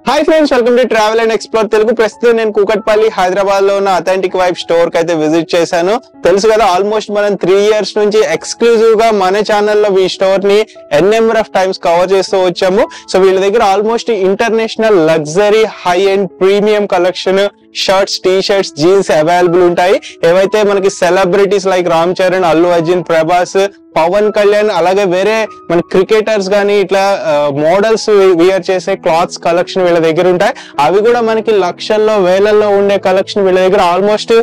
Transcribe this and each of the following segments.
Hi friends welcome to travel and explore Telugu ప్రస్తుతం నేను కూకట్పల్లి హైదరాబాద్ లో ఉన్న అథెంటిక్ వైబ్ స్టోర్ కి అయితే విజిట్ చేశాను తెలుసు కదా ఆల్మోస్ట్ మనం త్రీ ఇయర్స్ నుంచి ఎక్స్క్లూజివ్ గా మన ఛానల్లో ఈ స్టోర్ ని n number of times cover చేస్తూ వచ్చాము సో వీళ్ళ దగ్గర almost international luxury high and premium collection shirts T shirts jeans available ఉంటాయి ఏవైతే మనకి సెలబ్రిటీస్ లైక్ రామ్ చరణ్ అల్లు అర్జున్ ప్రభాస్ పవన్ కళ్యాణ్ అలాగే వేరే మన క్రికెటర్స్ కానీ ఇట్లా మోడల్స్ వియర్ చేసే క్లాత్స్ కలెక్షన్ వీళ్ళ దగ్గర ఉంటాయి అవి కూడా మనకి లక్షల్లో వేలల్లో ఉండే కలెక్షన్ వీళ్ళ దగ్గర almost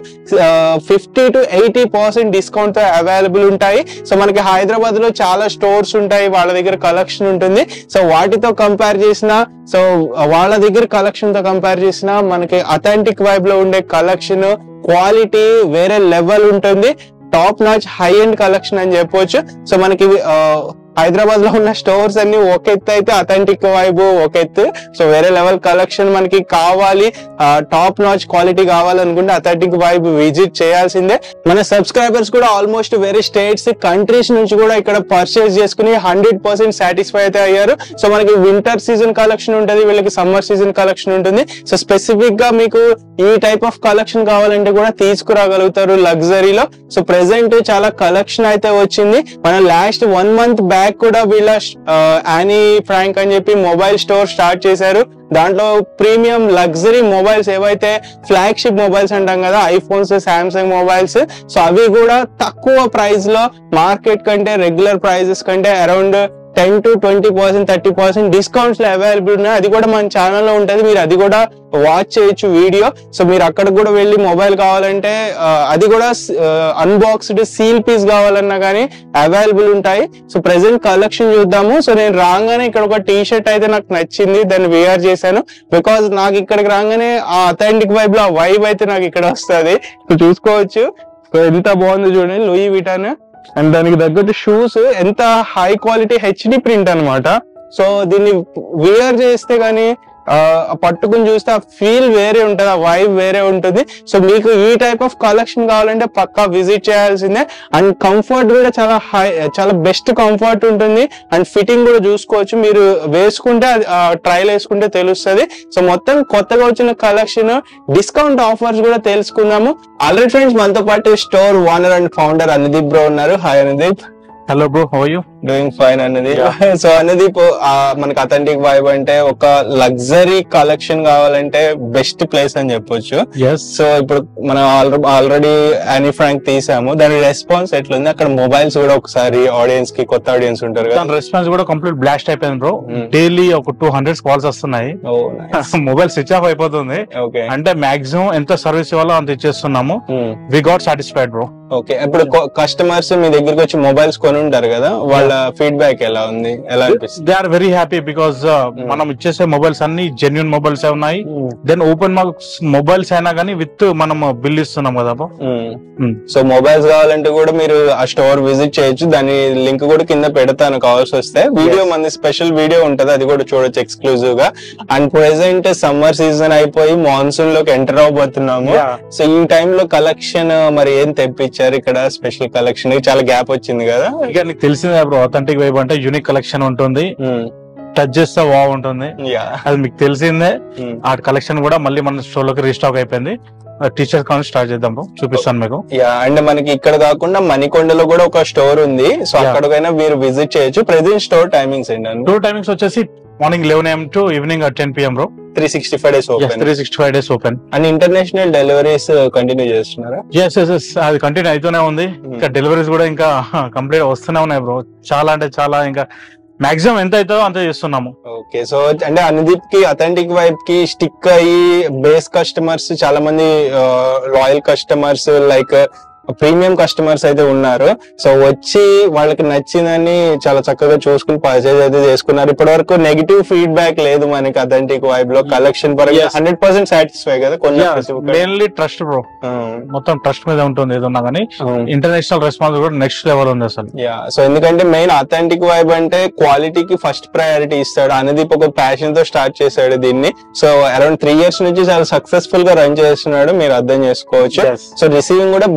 fifty to eighty percent discount తో అవైలబుల్ ఉంటాయి సో మనకి హైదరాబాద్ లో చాలా స్టోర్స్ ఉంటాయి వాళ్ళ దగ్గర కలెక్షన్ ఉంటుంది సో వాటితో కంపేర్ చేసిన సో వాళ్ళ దగ్గర కలెక్షన్ తో కంపేర్ చేసిన మనకి అథెంటిక్ వైబ్ లో ఉండే కలెక్షన్ క్వాలిటీ వేరే లెవెల్ ఉంటుంది top notch high end collection అని చెప్పొచ్చు సో మనకి ఆ, హైదరాబాద్ లో ఉన్న స్టోర్స్ అన్ని ఒక ఎత్తు అయితే అథెంటిక్ వైబ్ ఒక ఎత్తు సో వేరే లెవెల్ కలెక్షన్ మనకి కావాలి టాప్ నాచ్ క్వాలిటీ కావాలనుకుంటే అథెంటిక్ వైబ్ విజిట్ చేయాల్సిందే మన సబ్స్క్రైబర్స్ కూడా ఆల్మోస్ట్ వేరే స్టేట్స్ కంట్రీస్ నుంచి కూడా ఇక్కడ పర్చేస్ చేసుకుని హండ్రెడ్ పర్సెంట్ సాటిస్ఫై అయితే అయ్యారు సో మనకి వింటర్ సీజన్ కలెక్షన్ ఉంటుంది వీళ్ళకి సమ్మర్ సీజన్ కలెక్షన్ ఉంటుంది సో స్పెసిఫిక్ గా మీకు ఈ టైప్ ఆఫ్ కలెక్షన్ కావాలంటే కూడా తీసుకురాగలుగుతారు లగ్జరీలో సో ప్రెసెంట్ చాలా కలెక్షన్ అయితే వచ్చింది మనం లాస్ట్ వన్ మంత్ బ్యాక్ కూడా వీళ్ళ యానీ ఫ్రాంక్ అని చెప్పి మొబైల్ స్టోర్ స్టార్ట్ చేశారు దాంట్లో ప్రీమియం లగ్జరీ మొబైల్స్ ఏవైతే ఫ్లాగ్షిప్ మొబైల్స్ అంటాం కదా ఐఫోన్స్ సామ్సంగ్ మొబైల్స్ సో అవి కూడా తక్కువ ప్రైస్ లో మార్కెట్ కంటే రెగ్యులర్ ప్రైజెస్ కంటే around ten to twenty percent thirty percent discounts లో అవైలబుల్ ఉన్నాయి అది కూడా మన ఛానల్లో ఉంటుంది మీరు అది కూడా వాచ్ చేయొచ్చు వీడియో సో మీరు అక్కడ కూడా వెళ్ళి మొబైల్ కావాలంటే ఆ, అది కూడా అన్బాక్స్డ్ సీల్ పీస్ కావాలన్నా కానీ అవైలబుల్ ఉంటాయి సో ప్రెసెంట్ కలెక్షన్ చూద్దాము సో నేను రాగానే ఇక్కడ ఒక టీ షర్ట్ అయితే నాకు నచ్చింది దాన్ని వేర్ చేశాను బికాజ్ నాకు ఇక్కడికి రాగానే ఆ అథెంటిక్ వైబ్ లో ఆ వైబ్ అయితే నాకు ఇక్కడ వస్తుంది చూసుకోవచ్చు సో ఎంత బాగుంది చూడండి లూయి విటాన్ అండ్ దానికి తగ్గట్టు షూస్ ఎంత హై క్వాలిటీ హెచ్డి ప్రింట్ అన్నమాట సో దీన్ని వేర్ చేస్తే గానీ ఆ, పట్టుకుని చూస్తే ఆ ఫీల్ వేరే ఉంటుంది ఆ వైబ్ వేరే ఉంటుంది సో మీకు ఈ టైప్ ఆఫ్ కలెక్షన్ కావాలంటే పక్కా విజిట్ చేయాల్సిందే అండ్ కంఫర్ట్ కూడా చాలా హై చాలా బెస్ట్ కంఫర్ట్ ఉంటుంది అండ్ ఫిట్టింగ్ కూడా చూసుకోవచ్చు మీరు వేసుకుంటే ట్రైల్ వేసుకుంటే తెలుస్తుంది సో మొత్తం కొత్తగా వచ్చిన కలెక్షన్ డిస్కౌంట్ ఆఫర్స్ కూడా తెలుసుకుందాము ఆల్రెడీ ఫ్రెండ్స్ మనతో పాటు store owner and founder Anudeep bro ఉన్నారు hi Anudeep hello bro how you doing fine అన్నది సో అనుదీప్ ఆ, మనకి అథెంటిక్ వైబ్ అంటే ఒక లగ్జరీ కలెక్షన్ కావాలంటే బెస్ట్ ప్లేస్ అని చెప్పొచ్చు ఎస్ సో ఇప్పుడు మనం ఆల్రెడీ యానీ ఫ్రాంక్ తీసాము దాని రెస్పాన్స్ ఎట్లుంది అక్కడ మొబైల్స్ కూడా ఒకసారి ఆడియన్స్ కి కొత్త ఆడియన్స్ ఉంటారు కదా దాని రెస్పాన్స్ కూడా కంప్లీట్ బ్లాస్ట్ అయిపోయింది బ్రో Hmm. డైలీ ఒక టూ హండ్రెడ్ కాల్స్ వస్తున్నాయి మొబైల్ స్విచ్ ఆఫ్ అయిపోతుంది ఓకే అంటే మాక్సిమం ఎంత సర్వీస్ ఇవ్వాలో అంత ఇచ్చేస్తున్నాము we got satisfied bro okay ఇప్పుడు కస్టమర్స్ మీ దగ్గరికి వచ్చి మొబైల్స్ కొని ఉంటారు కదా వాళ్ళ ఫీడ్బ్యాక్ ఎలా ఉంది ఎలా అనిపిస్తుంది they are very happy because మనం ఇచ్చేసే మొబైల్స్ అన్ని జెన్యున్ మొబైల్స్ ఉన్నాయి దెన్ ఓపెన్ మార్క్స్ మొబైల్స్ అయినా కానీ విత్ మనం బిల్ ఇస్తున్నాం కదా bro. Hmm. సో మొబైల్స్ కావాలంటే కూడా మీరు ఆ స్టోర్ విజిట్ చేయొచ్చు దాని లింక్ కూడా కింద పెడతాను కావాల్సి వస్తే వీడియో మంది స్పెషల్ వీడియో ఉంటది అది కూడా చూడొచ్చు ఎక్స్క్లూజివ్ గా అండ్ ప్రెసెంట్ సమ్మర్ సీజన్ అయిపోయి మాన్సూన్ లోకి ఎంటర్ అవబోతున్నాము సో ఈ time లో కలెక్షన్ మరి ఏం తెప్పించారు ఇక్కడ స్పెషల్ కలెక్షన్ చాలా గ్యాప్ వచ్చింది కదా ఇక నీకు తెలిసిందే బ్రో అథెంటిక్ వైబ్ అంటే యూనిక్ కలెక్షన్ ఉంటుంది టచ్ చేస్తే బాగుంటుంది యా అది మీకు తెలిసిందే ఆ కలెక్షన్ కూడా మళ్ళీ మన స్టోర్ లోకి రీస్టాక్ అయిపోయింది టీచర్స్ కావాలి స్టార్ట్ చేద్దాం bro. చూపిస్తాను మీకు యా అండ్ మనకి ఇక్కడ కాకుండా మణికొండలో కూడా ఒక స్టోర్ ఉంది సో Yeah. అక్కడికైనా మీరు విజిట్ చేయొచ్చు ప్రెసెంట్ స్టోర్ టైమింగ్స్ ఏంటంటే టూ టైమింగ్స్ వచ్చేసి morning eleven AM to evening ten PM bro three sixty five days open three sixty five days open and international deliveries continue చేస్తున్నారా yes yes yes అది continue అవుతూనే ఉంది ఇంకా deliveries కూడా ఇంకా complete వస్తూనే ఉన్నాయి బ్రో చాలా అంటే చాలా ఇంకా మాక్సిమం ఎంత అవుతుందో అంత చేస్తున్నాము ఓకే సో అంటే అనుదీప్ కి అథెంటిక్ వైబ్ కి స్టిక్ అయ్యి బేస్ కస్టమర్స్ చాలా మంది loyal customers like premium customers అయితే ఉన్నారు సో వచ్చి వాళ్ళకి నచ్చిందని చాలా చక్కగా చూసుకుని పర్చేజ్ అయితే చేసుకున్నారు ఇప్పటి వరకు నెగిటివ్ ఫీడ్బ్యాక్ లేదు మనకి అథెంటిక్ వైబ్ లో కలెక్షన్ పరంగా Yes. హండ్రెడ్ పర్సెంట్ సాటిస్ఫై కదా కొన్ని మెయిన్లీ ట్రస్ట్ బ్రో మొత్తం ట్రస్ట్ మీద ఉంటుంది ఏదన్నా కానీ ఇంటర్నేషనల్ రెస్పాన్స్ కూడా నెక్స్ట్ లెవెల్ ఉంది అసలు యా సో ఎందుకంటే మెయిన్ అథెంటిక్ వైబ్ అంటే క్వాలిటీకి ఫస్ట్ ప్రయారిటీ ఇస్తాడు అనుదీప్ ఒక ప్యాషన్ తో స్టార్ట్ చేశాడు దీన్ని సో అరౌండ్ త్రీ ఇయర్స్ నుంచి చాలా సక్సెస్ఫుల్ గా రన్ చేస్తున్నాడు మీరు అర్థం చేసుకోవచ్చు Yes. సో రిసీవింగ్ కూడా బెస్ట్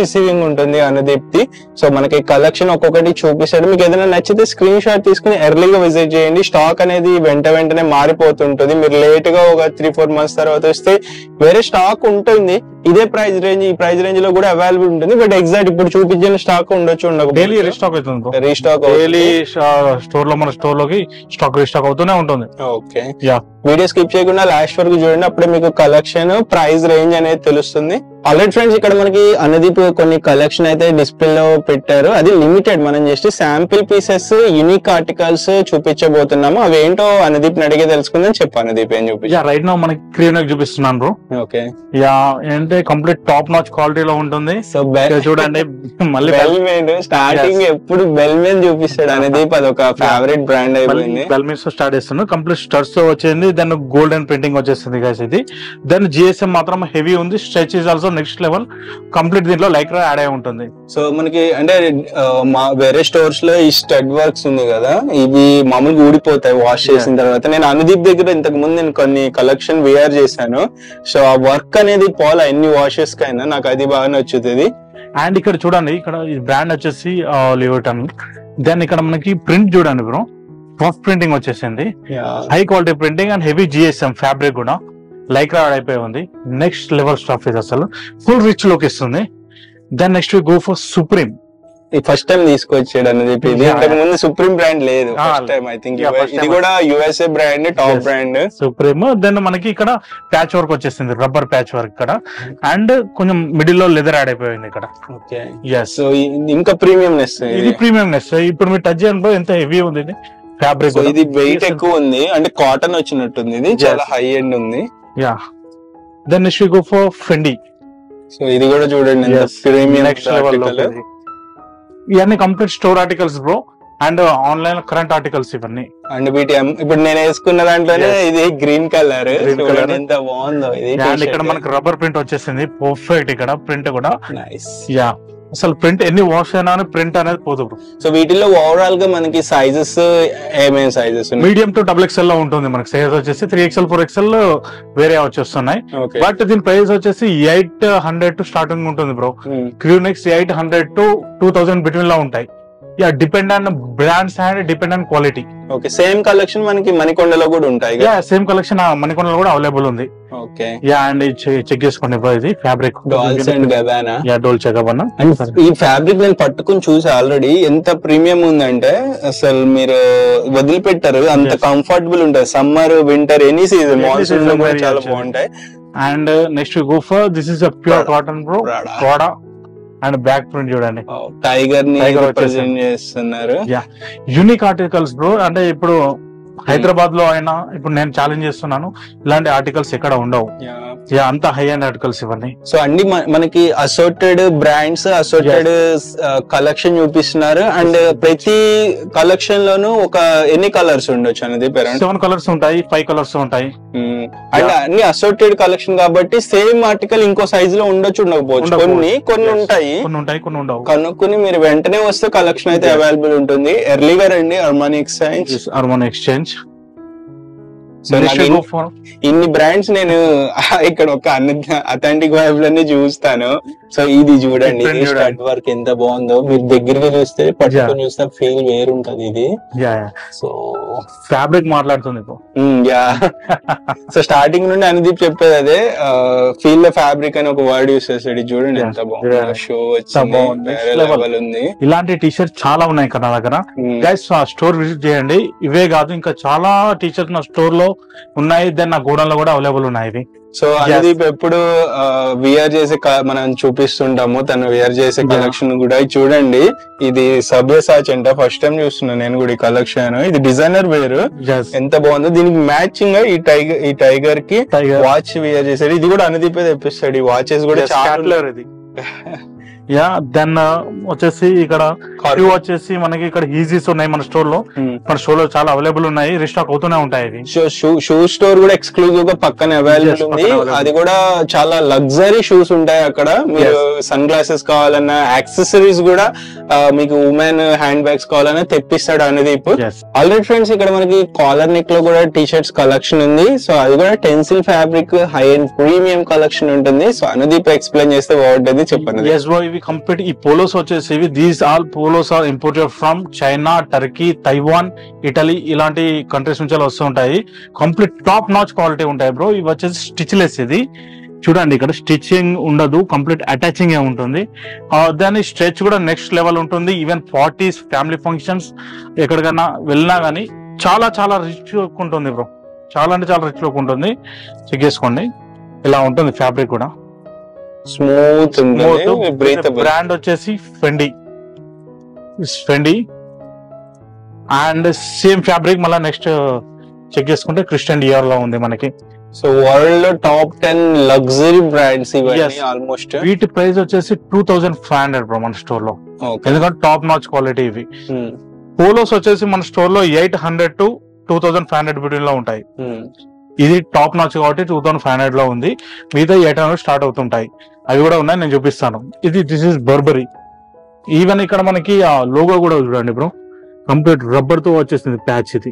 రిసీవింగ్ ఉంటుంది అనుదీప్తి సో మనకి కలెక్షన్ ఒక్కొక్కటి చూపిస్తాడు మీకు ఏదైనా నచ్చితే స్క్రీన్ షాట్ తీసుకుని ఎర్లీగా విజిట్ చేయండి స్టాక్ అనేది వెంట వెంటనే మారిపోతుంటుంది మీరు లేట్ గా ఒక త్రీ ఫోర్ మంత్స్ తర్వాత వస్తే వేరే స్టాక్ ఉంటుంది ఇదే ప్రైస్ రేంజ్ ఈ ప్రైస్ రేంజ్ లో కూడా అవైలబుల్ ఉంటుంది బట్ ఎగ్జాక్ట్ ఇప్పుడు చూపించిన స్టాక్ ఉండొచ్చు డైలీ రీస్టాక్ అవుతుంది bro. రీస్టాక్ డైలీ స్టోర్ లో మన స్టోర్ లోకి స్టాక్ రీస్టాక్ అవుతూనే ఉంటుంది ఓకే యా వీడియో స్కిప్ చేయకుండా లాస్ట్ వరకు చూడండి అప్పుడే మీకు కలెక్షన్ ప్రైస్ రేంజ్ అనేది తెలుస్తుంది ఆల్రెడీ ఫ్రెండ్స్ ఇక్కడ మనకి అనుదీప్ కొన్ని కలెక్షన్ అయితే డిస్ప్లే లో పెట్టారు అది లిమిటెడ్ మనం just sample pieces unique articles చూపించబోతున్నాము అవి ఏంటో అనుదీప్ అడిగే తెలుసుకుందని చెప్పు అనుదీప్ ఏం చూపించా యా రైట్ నో మనకి క్రీమ్ చూపిస్తున్నాను బ్రో ఓకే యా ఏంటంటే కంప్లీట్ టాప్ నాచ్ క్వాలిటీలో ఉంటుంది సో ఇక్కడ చూడండి మళ్ళీ బెల్ మెయిన్ స్టార్టింగ్ ఎప్పుడు బెల్ మెయిన్ చూపిస్తాడు అనుదీప్ అది ఒక ఫేవరెట్ బ్రాండ్ అయిపోయింది బెల్మిన్స్ స్టార్ట్ చేస్తున్నాను కంప్లీట్ స్టర్స్ వచ్చింది దెన్ గోల్డెన్ ప్రింటింగ్ వచ్చేసింది guys ఇది దెన్ జిఎస్ఎం మాత్రం హెవీ ఉంది stretch is also next level complete దీంట్లో లైక్రా యాడ్ అయి ఉంటుంది సో మనకి అంటే ఆ, మా వేరే స్టోర్స్ లో ఈ స్టడ్ వర్క్స్ ఉంది కదా ఇవి మామూలుగా ఊడిపోతాయి వాష్ చేసిన తర్వాత నేను అనుదీప్ దగ్గర ఇంతకు ముందు నేను కొన్ని కలెక్షన్ వేర్ చేశాను సో ఆ వర్క్ అనేది పోలా ఎన్ని వాషెస్ కైనా నాకు అది బాగా నచ్చుతుంది అండ్ ఇక్కడ చూడండి ఇక్కడ ఈ బ్రాండ్ వచ్చేసి లివర్టన్ దెన్ ఇక్కడ మనకి ప్రింట్ చూడండి బ్రో పఫ్ ప్రింటింగ్ వచ్చేసింది high quality printing and heavy GSM fabric కూడా లైక్రా యాడ్ అయిపోయి ఉంది నెక్స్ట్ లెవెల్ స్టాఫ్ ఇది అసలు ఫుల్ రిచ్ లుక్ ఇస్తుంది then next go for Supreme first time తీసుకొచ్చాడు అనుదీప్ ఇది Yeah. ఇంతకు ముందు సుప్రీం బ్రాండ్ లేదు Ah, first time I think yeah, first ఇది time. కూడా USA brand top Yes. Brand Supreme then మనకి ఇక్కడ ప్యాచ్ వర్క్ వచ్చేసింది రబ్బర్ ప్యాచ్ వర్క్ ఇక్కడ అండ్ కొంచెం మిడిల్ లో లెదర్ యాడ్ అయిపోయింది ఇక్కడ ఓకే ఎస్ సో ఇంకా ప్రీమియం నెస్ ఇది ప్రీమియం నెస్ ఇప్పుడు మీరు టచ్ చేయండి ఎంత హెవీ ఉంది ఇది ఫ్యాబ్రిక్ సో ఇది వెయిట్ ఎక్కువ ఉంది అంటే కాటన్ వచ్చినట్టుంది ఇది చాలా హై ఎండ్ ఉంది yeah then next go for Fendi so ఇది కూడా చూడండి ప్రీమియం నెక్స్ట్ లెవెల్ ఇవన్నీ complete store articles bro and online current articles ఇవన్నీ అండ్ వీటి ఎం- ఇప్పుడు నేను వేసుకున్న దాంట్లోనే Yes. ఇది గ్రీన్ కలర్ Green చూడండి colour. ఎంత బాగుందో ఇది అండ్ ఇక్కడ మనకి రబ్బర్ ప్రింట్ వచ్చేసింది పర్ఫెక్ట్ ఇక్కడ ప్రింట్ కూడా నైస్ యా అసలు ప్రింట్ ఎన్ని వాష్ అయినా ప్రింట్ అనేది పోదు సో వీటిలో ఓవరాల్ గా మనకి సైజెస్ ఏమేమి సైజెస్ ఉన్నాయి మీడియం టు డబుల్ ఎక్స్ఎల్ లో ఉంటుంది మనకి సైజ్ వచ్చేసి త్రీ ఎక్స్ఎల్ ఫోర్ ఎక్స్ఎల్ వేరే వచ్చేస్తున్నాయి ఓకే బట్ దీని ప్రైస్ వచ్చేసి ఎయిట్ హండ్రెడ్ టు స్టార్టింగ్ ఉంటుంది bro crew necks eight hundred to two thousand between లో ఉంటాయి yeah depend on brands and depend on quality okay same collection మనకి మణికొండలో కూడా ఉంటాయి యా సేమ్ కలెక్షన్ మణికొండలో కూడా అవైలబుల్ ఉంది ఓకే యా అండ్ చెక్ చేసుకోండి bro ఇది fabric Dolce and Gabbana yeah Dolce Gabbana and ఈ ఫ్యాబ్రిక్ నేను పట్టుకుని చూసి ఆల్రెడీ ఎంత ప్రీమియం ఉందంటే అసలు మీరు వదిలిపెట్టారు అంత Yes. కంఫర్టబుల్ ఉంటుంది summer winter any season Any monsoon లో season కూడా very చాలా actually. బాగుంటాయి and next go for this is a pure Prada. Cotton bro Prada. Prada and back print చూడండి టైగర్ ని Tiger రిప్రజెంట్ చేస్తున్నారు యూనిక్ ఆర్టికల్స్ బ్రో అంటే ఇప్పుడు హైదరాబాద్ లో అయినా ఇప్పుడు నేను ఛాలెంజ్ చేస్తున్నాను ఇలాంటి ఆర్టికల్స్ ఎక్కడ ఉండవు యా అంత హై అండ్ ఆర్టికల్స్ ఇవన్నీ సో అన్ని మ- మనకి అసోర్టెడ్ బ్రాండ్స్ అసోర్టెడ్ కలెక్షన్ చూపిస్తున్నారు అండ్ ప్రతి కలెక్షన్ లోను ఒక ఎన్ని కలర్స్ ఉండొచ్చు అనేది పేరెంట్ సెవెన్ కలర్స్ ఉంటాయి ఫైవ్ కలర్స్ ఉంటాయి అండ్ అన్ని అసోర్టెడ్ కలెక్షన్ కాబట్టి సేమ్ ఆర్టికల్ ఇంకో సైజ్ లో ఉండొచ్చు ఉండకపోవచ్చు ఉండకపోవచ్చు. కొన్ని కొన్ని Yes. ఉంటాయి కొన్ని ఉంటాయి కొన్ని ఉండవు కనుక్కుని మీరు వెంటనే వస్తే కలెక్షన్ అయితే Yes. అవైలబుల్ ఉంటుంది ఎర్లీగా రండి Armani Exchange Armani Exchange so నాకు ఇన్- ఇన్ని బ్రాండ్స్ నేను ఇక్కడ ఒక అథెంటిక్ వైబ్ లోనే చూస్తాను సో ఇది చూడండి Different ఇది చూడండి. స్టడ్ వర్క్ ఎంత బాగుందో మీరు దగ్గరగా చూస్తే పట్టుకొని చూస్తే ఫీల్ వేరుంటది ఇది సో ఫ్యాబ్రిక్ మాట్లాడుతుంది ఇప్పుడు యా సో స్టార్టింగ్ నుండి అనుదీప్ చెప్పేది అదే ఫీల్ ద ఫ్యాబ్రిక్ అని ఒక వర్డ్ యూస్ చేస్తాడు ఇది చూడండి Yeah. ఎంత బాగుందో Yeah. షో బాగుంది. వచ్చింది Next వేరే level. లెవెల్ ఉంది ఇలాంటి టీ షర్ట్ చాలా ఉన్నాయి కదా నా దగ్గర Mm. గైస్ ఆ స్టోర్ విజిట్ చేయండి ఇవే కాదు ఇంకా చాలా టీ షర్ట్స్ నా స్టోర్ లో ఉన్నాయి దెన్ నా గోడౌన్ లో కూడా అవైలబుల్ ఉన్నాయి ఇవి సో అనుదీప్ ఎప్పుడు విఆర్ చేసే క- మనం చూపిస్తుంటాము తను విఆర్ చేసే Yeah. కలెక్షన్ కూడా ఇది చూడండి ఇది సబ్యసాచ్ అంట ఫస్ట్ టైం చూస్తున్నాను నేను కూడా ఈ కలెక్షన్ ఇది డిజైనర్ వేరు Yes. ఎంత బాగుందో దీనికి మ్యాచింగ్ గా ఈ టైగర్ ఈ టైగర్ కి Tiger. వాచ్ విఆర్ చేశాడు ఇది కూడా అనుదీపే తెప్పిస్తాడు ఈ వాచెస్ కూడా Yes, చాలా Caterpillar ఇది యా దెన్ వచ్చేసి ఇక్కడ Cork. ఇవి వచ్చేసి మనకి ఇక్కడ ఈజీస్ ఉన్నాయి మన స్టోర్ లో Hmm. మన స్టోర్ లో చాలా అవైలబుల్ ఉన్నాయి రీస్టాక్ అవుతూనే ఉంటాయి ఇవి షూ- షూ షూ స్టోర్ కూడా ఎక్స్క్లూజివ్ గా పక్కన అవైలబుల్ Yes, ఉంది పక్కన available. అది కూడా చాలా లగ్జరీ షూస్ ఉంటాయి అక్కడ మీరు సన్ గ్లాసెస్ కావాలన్నా యాక్సెసరీస్ కూడా ఆ, మీకు ఉమెన్ హ్యాండ్ బ్యాగ్స్ కావాలన్నా తెప్పిస్తాడు అనుదీప్ ఎస్ ఆల్రెడీ ఫ్రెండ్స్ ఇక్కడ మనకి కాలర్ నెక్ లో కూడా టీ షర్ట్స్ కలెక్షన్ ఉంది సో అది కూడా Tencel fabric high and premium collection ఉంటుంది సో అనుదీప్ ఎక్స్ప్లెయిన్ చేస్తే బాగుంటుంది చెప్పండి ఎస్ బ్రో ఇవి ఇవి కంప్లీట్ ఈ పోలోస్ వచ్చేసి ఇవి these all polos are imported from China Turkey Taiwan Italy ఇలాంటి కంట్రీస్ నుంచి వస్తూ ఉంటాయి కంప్లీట్ టాప్ నాచ్ క్వాలిటీ ఉంటాయి బ్రో ఇవి వచ్చేసి స్టిచ్లెస్ ఇది చూడండి ఇక్కడ స్టిచ్చింగ్ ఉండదు కంప్లీట్ అటాచింగ్ ఏ ఉంటుంది ఆ, దాని స్ట్రెచ్ కూడా నెక్స్ట్ లెవెల్ ఉంటుంది ఈవెన్ పార్టీస్ ఫ్యామిలీ ఫంక్షన్స్ ఎక్కడికైనా వెళ్ళినా గానీ చాలా చాలా రిచ్ లుక్ ఉంటుంది బ్రో చాలా అంటే చాలా రిచ్ లుక్ ఉంటుంది చెక్ చేసుకోండి ఇలా ఉంటుంది ఫ్యాబ్రిక్ కూడా స్మూత్ ఉంటుంది బ్రీతబుల్ బ్రాండ్ వచ్చేసి Fendi Fendi and same fabric మళ్ళీ నెక్స్ట్ చెక్ చేసుకుంటే క్రిస్టియన్ డియర్ లో ఉంది మనకి సో వరల్డ్ లో top ten luxury brands Yes. ఇవన్నీ ఆల్మోస్ట్ వీటి ప్రైస్ వచ్చేసి two thousand five hundred bro మన స్టోర్ లో ఓకే ఎందుకంటే టాప్ నాచ్ క్వాలిటీ ఇవి పోలోస్ వచ్చేసి మన స్టోర్ లో eight hundred to two thousand five hundred between లో ఉంటాయి ఇది టాప్ నాచ్ కాబట్టి టూ థౌసండ్ ఫైవ్ హండ్రెడ్ లో ఉంది మిగతా ఎయిట్ హండ్రెడ్ స్టార్ట్ అవుతుంటాయి అవి కూడా ఉన్నాయి నేను చూపిస్తాను ఇది దిస్ ఇస్ బర్బరీ ఈవెన్ ఇక్కడ మనకి ఆ లోగో కూడా చూడండి బ్రో కంప్లీట్ రబ్బర్ తో వచ్చేసింది ప్యాచ్ ఇది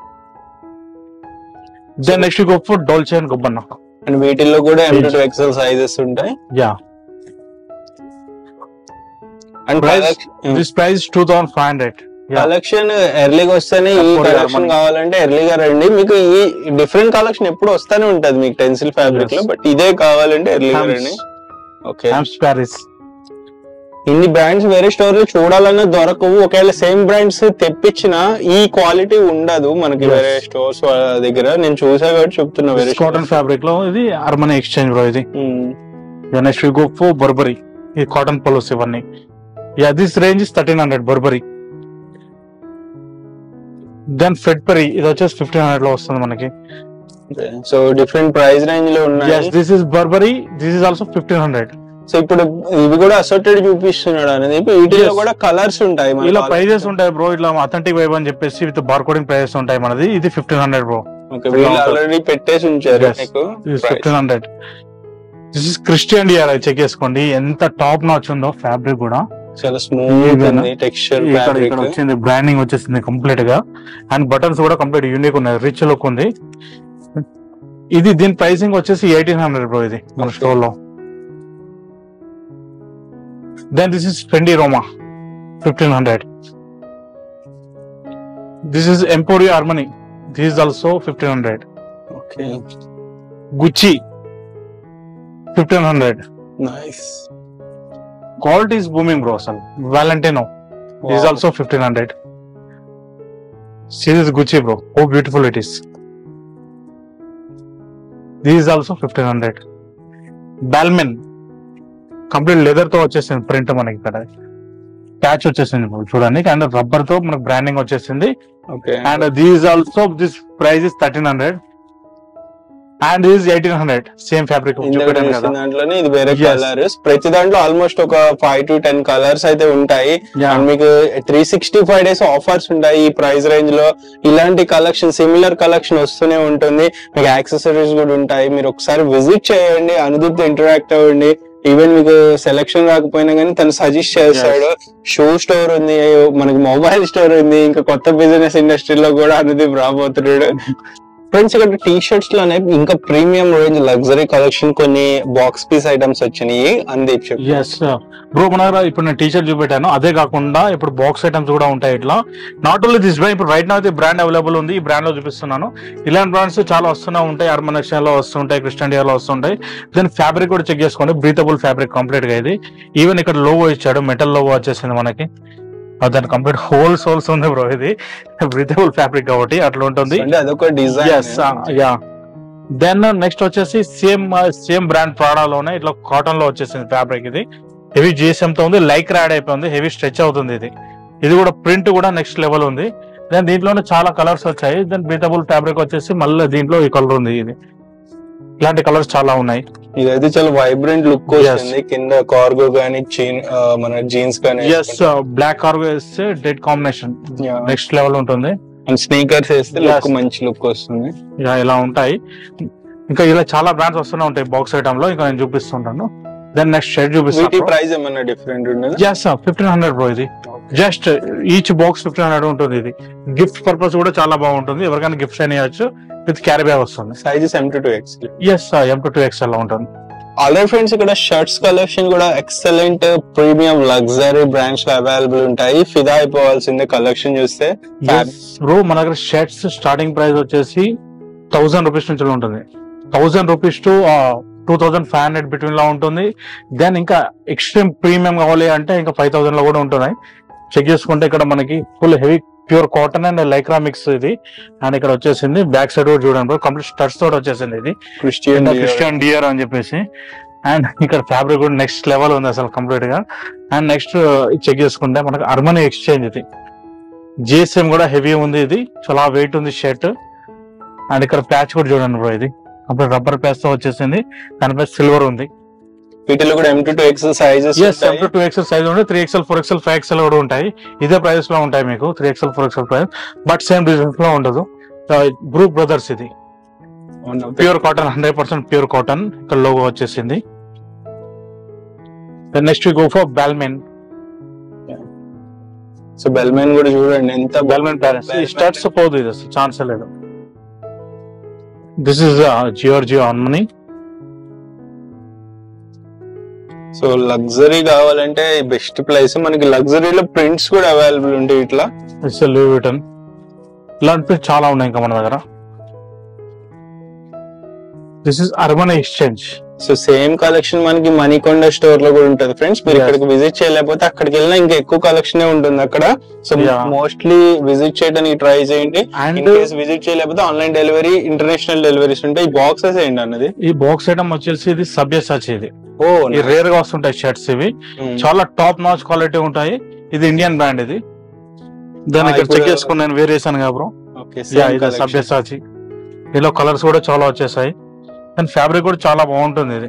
దెన్ నెక్స్ట్ గొప్ప డోల్చే అండ్ గొప్పన్న అండ్ వీటిల్లో కూడా ఎం టు ఎక్సెల్ సైజెస్ ఉంటాయి yeah and Price? This price two thousand five hundred collection ఎర్లీగా వస్తేనే ఈ తక్కువ కలెక్షన్ మనకి. కావాలంటే ఎర్లీగా రండి మీకు ఈ డిఫరెంట్ కలెక్షన్ ఎప్పుడు వస్తానే ఉంటది మీకు టెన్సిల్ ఫ్యాబ్రిక్ లో Yes. బట్ ఇదే కావాలంటే ఎర్లీగా రండి ఓకే ప్యారిస్ ఇన్ని బ్రాండ్స్ వేరే స్టోర్ లో చూడాలన్నా దొరకవు ఒకవేళ సేమ్ బ్రాండ్స్ తెప్పించినా ఈ క్వాలిటీ ఉండదు మనకి Yes. వేరే స్టోర్స్ దగ్గర నేను చూసా కాబట్టి చెప్తున్నా వేరే కాటన్ ఫ్యాబ్రిక్ లో ఇది అర్మనీ ఎక్స్చేంజ్ బ్రో ఇది నెక్స్ట్ గో ఫో బర్బరీ ఇది కాటన్ పలోస్ ఇవన్నీ yeah this range is thirteen hundred Burberry then ఫెడ్పరీ ఇది వచ్చేసి ఫిఫ్టీన్ హండ్రెడ్ లో వస్తుంది మనకి సో డిఫరెంట్ ప్రైస్ రేంజ్ లో ఉన్నాయి yes this is Burberry this is also fifteen hundred so ఇప్పుడు ఇవి కూడా అసోర్టెడ్ చూపిస్తున్నాడు అనేది ఇప్పుడు వీటిలో Yes. కూడా కలర్స్ ఉంటాయి మనకి ఇలా ప్రైజెస్ ఉంటాయి బ్రో ఇట్లా అథెంటిక్ వైబ్ అని చెప్పేసి విత్ బార్కోడింగ్ ప్రైజెస్ ఉంటాయి మనది ఇది ఫిఫ్టీన్ హండ్రెడ్ బ్రో Okay, వీళ్ళు ఆల్రెడీ పెట్టేసి ఉంచారు Yes. మీకు ఇది fifteen hundred this is Christian Dior check చేసుకోండి ఎంత టాప్ నాచ్ ఉందో ఫ్యాబ్రిక్ కూడా చాలా స్మూత్ ఇదేనా? ఉంది టెక్స్చర్ ఇక్కడ ఫ్యాబ్రిక్ ఇక్కడ వచ్చింది బ్రాండింగ్ వచ్చేసింది కంప్లీట్ గా అండ్ బటన్స్ కూడా కంప్లీట్ యూనిక్ ఉన్నాయి రిచ్ లుక్ ఉంది ఇది దీని ప్రైసింగ్ వచ్చేసి ఎయిటీన్ హండ్రెడ్ బ్రో ఇది మన Okay. స్టోర్ లో then this is Fendi Roma fifteen hundred this is Emporio Armani this is also fifteen hundred okay Gucci fifteen hundred nice quality is booming bro అసలు Valentino is also 1500 series gucci bro oh beautiful it is this is also 1500 balmain complete leather తో వచ్చేసింది print మనకి ఇక్కడ patch వచ్చేసింది bro. చూడండి and rubber తో మనకి branding వచ్చేసింది okay and these also this price is thirteen hundred and is eighteen hundred same fabric ఇందాక చూపెట్టాను చూసిన కదా దాంట్లోనే ఇది వేరే Yes. కలర్స్ ప్రతి దాంట్లో ఆల్మోస్ట్ ఒక ఫైవ్ టు టెన్ కలర్స్ అయితే ఉంటాయి Yeah. అండ్ మీకు three sixty five days offers ఉంటాయి ఈ ప్రైస్ రేంజ్ లో ఇలాంటి కలెక్షన్ సిమిలర్ కలెక్షన్ వస్తూనే ఉంటుంది మీకు యాక్సెసరీస్ కూడా ఉంటాయి మీరు ఒకసారి విజిట్ చేయండి అనుదీప్ ఇంటరాక్ట్ అవ్వండి ఈవెన్ మీకు సెలెక్షన్ రాకపోయినా కానీ తను సజెస్ట్ చేస్తాడు షూ స్టోర్ ఉంది మనకి మొబైల్ స్టోర్ ఉంది ఇంకా కొత్త బిజినెస్ ఇండస్ట్రీలో కూడా అనుదీప్ రాబోతున్నాడు ఫ్రెండ్స్ ఇక్కడ టీ షర్ట్స్ లోనే ఇంకా ప్రీమియం రేంజ్ లగ్జరీ కలెక్షన్ కొన్ని బాక్స్ పీస్ ఐటమ్స్ వచ్చినాయి అందీప్ చెప్పు ఎస్ బ్రో మన దగ్గర ఇప్పుడు నేను టీషర్ట్ చూపెట్టాను అదే కాకుండా ఇప్పుడు బాక్స్ ఐటమ్స్ కూడా ఉంటాయి ఇట్లా నాట్ ఓన్లీ దిస్ బ్రాండ్ ఇప్పుడు రైట్ నా అయితే బ్రాండ్ అవైలబుల్ ఉంది ఈ బ్రాండ్ లో చూపిస్తున్నాను ఇలాంటి బ్రాండ్స్ చాలా వస్తూనే ఉంటాయి అర్మన్ లో వస్తుంటాయి క్రిస్టియన్ డియర్ లో వస్తుంటాయి దెన్ ఫ్యాబ్రిక్ కూడా చెక్ చేసుకోండి బ్రీతబుల్ ఫ్యాబ్రిక్ కంప్లీట్ గా ఇది ఈవెన్ ఇక్కడ లోగో ఇచ్చాడు మెటల్ లోగో వచ్చేసింది మనకి ఆ దాని కంప్లీట్ హోల్ సోల్స్ ఉంది బ్రో ఇది బ్రీతబుల్ ఫ్యాబ్రిక్ కాబట్టి అట్లా ఉంటుంది అంటే అదొక design yes yeah then next వచ్చేసి సేమ్ సేమ్ బ్రాండ్ ప్రాడాలోనే ఇట్లా కాటన్ లో వచ్చేసింది ఫ్యాబ్రిక్ ఇది హెవీ జిఎస్ఎం తో ఉంది లైక్ యాడ్ అయిపోయింది హెవీ స్ట్రెచ్ అవుతుంది ఇది ఇది కూడా ప్రింట్ కూడా నెక్స్ట్ లెవెల్ ఉంది దెన్ దీంట్లోనే చాలా కలర్స్ వచ్చాయి దెన్ బ్రీతబుల్ ఫ్యాబ్రిక్ వచ్చేసి మళ్ళీ దీంట్లో ఈ కలర్ ఉంది ఇది ఇలాంటి కలర్స్ చాలా ఉన్నాయి ఇదైతే చాలా వైబ్రెంట్ లుక్ వస్తుంది కింద కార్గో గానీ చీన్ మన జీన్స్ గానీ ఎస్ బ్లాక్ కార్గో వేస్తే డెడ్ కాంబినేషన్ నెక్స్ట్ లెవెల్ ఉంటుంది అండ్ స్నీకర్స్ వేస్తే Yes. లుక్ మంచి లుక్ వస్తుంది ఇలా ఇలా ఉంటాయి ఇంకా ఇలా చాలా బ్రాండ్స్ వస్తూనే ఉంటాయి బాక్స్ ఐటమ్ లో ఇంకా నేను చూపిస్తుంటాను దెన్ నెక్స్ట్ షర్ట్ వీటి చూపిస్తాను ప్రైస్ ఏమన్నా డిఫరెంట్ ఉండదు జస్ట్ ఫిఫ్టీన్ హండ్రెడ్ బ్రో ఇది just each box fifteen hundred ఉంటుంది ఇది గిఫ్ట్ పర్పస్ కూడా చాలా బాగుంటుంది ఎవరికైనా గిఫ్ట్స్ అయినా ఇవ్వచ్చు విత్ క్యారీ బ్యాగ్ వస్తుంది sizes M to two X S M to two XL లో ఉంటుంది ఆల్రెడీ ఫ్రెండ్స్ ఇక్కడ షర్ట్స్ కలెక్షన్ కూడా ఎక్సలెంట్ ప్రీమియం లగ్జరీ బ్రాండ్స్ లో అవైలబుల్ ఉంటాయి ఫిదా అయిపోవాల్సిందే కలెక్షన్ చూస్తే బ్రో మన దగ్గర షర్ట్స్ స్టార్టింగ్ ప్రైస్ వచ్చేసి థౌసండ్ రూపీస్ నుంచి ఉంటుంది thousand rupees to two thousand five hundred between లో ఉంటుంది దెన్ ఇంకా ఎక్స్ట్రీమ్ ప్రీమియం కావాలి అంటే ఇంకా ఫైవ్ థౌసండ్ లో కూడా ఉంటున్నాయి చెక్ చేసుకుంటే ఇక్కడ మనకి full heavy pure cotton and lycra mix ఇది అండ్ ఇక్కడ వచ్చేసింది బ్యాక్ సైడ్ కూడా చూడండి బ్రో కంప్లీట్ స్టడ్స్ తోటి వచ్చేసింది ఇది క్రిస్టియన్ క్రిస్టియన్ డియర్ అని చెప్పేసి అండ్ ఇక్కడ ఫ్యాబ్రిక్ కూడా నెక్స్ట్ లెవెల్ ఉంది అసలు కంప్లీట్ గా అండ్ నెక్స్ట్ చెక్ చేసుకుంటే మనకి అర్మనీ ఎక్స్చేంజ్ ఇది జిఎస్ఎం కూడా హెవీ ఉంది ఇది చాలా వెయిట్ ఉంది షర్ట్ అండ్ ఇక్కడ ప్యాచ్ కూడా చూడండి బ్రో ఇది అప్పుడు రబ్బర్ ప్యాచ్ తో వచ్చేసింది దానిపై సిల్వర్ ఉంది వీటిలో కూడా M to two X sizes S two XL size ఉంది three XL four XL five XL కూడా ఉంటాయి ఇదే ప్రైస్ లో ఉంటాయి మీకు three XL four XL price but same designs లో ఉండదు బ్రూక్ బ్రదర్స్ ఇది pure cotton hundred percent pure cotton ఇక్కడ లోగో వచ్చేసింది next go for Balmain so Balmain కూడా చూడండి ఎంత బాల్మెన్ ప్యారెంట్స్ ఈ స్టార్ట్స్ పోదు ఇది అసలు ఛాన్స్ లేదు this is Giorgio Armani so luxury కావాలంటే బెస్ట్ ప్లేస్ మనకి లగ్జరీలో ప్రింట్స్ కూడా అవైలబుల్ ఉంటాయి ఇట్లా ఇట్స్ లూవ్ రిటర్న్ ఇలాంటివి చాలా ఉన్నాయి ఇంకా మన దగ్గర this is Urban Exchange so same collection మనకి మణికొండ స్టోర్ లో కూడా ఉంటుంది ఫ్రెండ్స్ మీరు Yes. ఇక్కడికి విజిట్ చేయలేకపోతే అక్కడికి వెళ్ళినా ఇంకా ఎక్కువ కలెక్షన్ ఉంటుంది అక్కడ సో Yeah. మోస్ట్లీ విజిట్ చేయడానికి ట్రై చేయండి ఇన్ అండ్ కేస్ విజిట్ చేయలేకపోతే ఆన్లైన్ డెలివరీ ఇంటర్నేషనల్ డెలివరీస్ ఉంటాయి బాక్సెస్ ఏంటి అన్నది ఈ బాక్స్ ఐటమ్ వచ్చేసి ఇది సబ్యసాచి ఇది ఓ ఈ రేర్ గా వస్తుంటాయి షర్ట్స్ ఇవి చాలా టాప్ నాచ్ క్వాలిటీ ఉంటాయి ఇది ఇండియన్ బ్రాండ్ ఇది దాన్ని Ah, ఇక్కడ చెక్ ఇప్పుడు- చేసుకుని నేను వేర్ చేశాను కదా బ్రో ఓకే యా ఇది సబ్యసాచి దీనిలో కలర్స్ కూడా చాలా వచ్చేసాయి అండ్ ఫ్యాబ్రిక్ కూడా చాలా బాగుంటుంది ఇది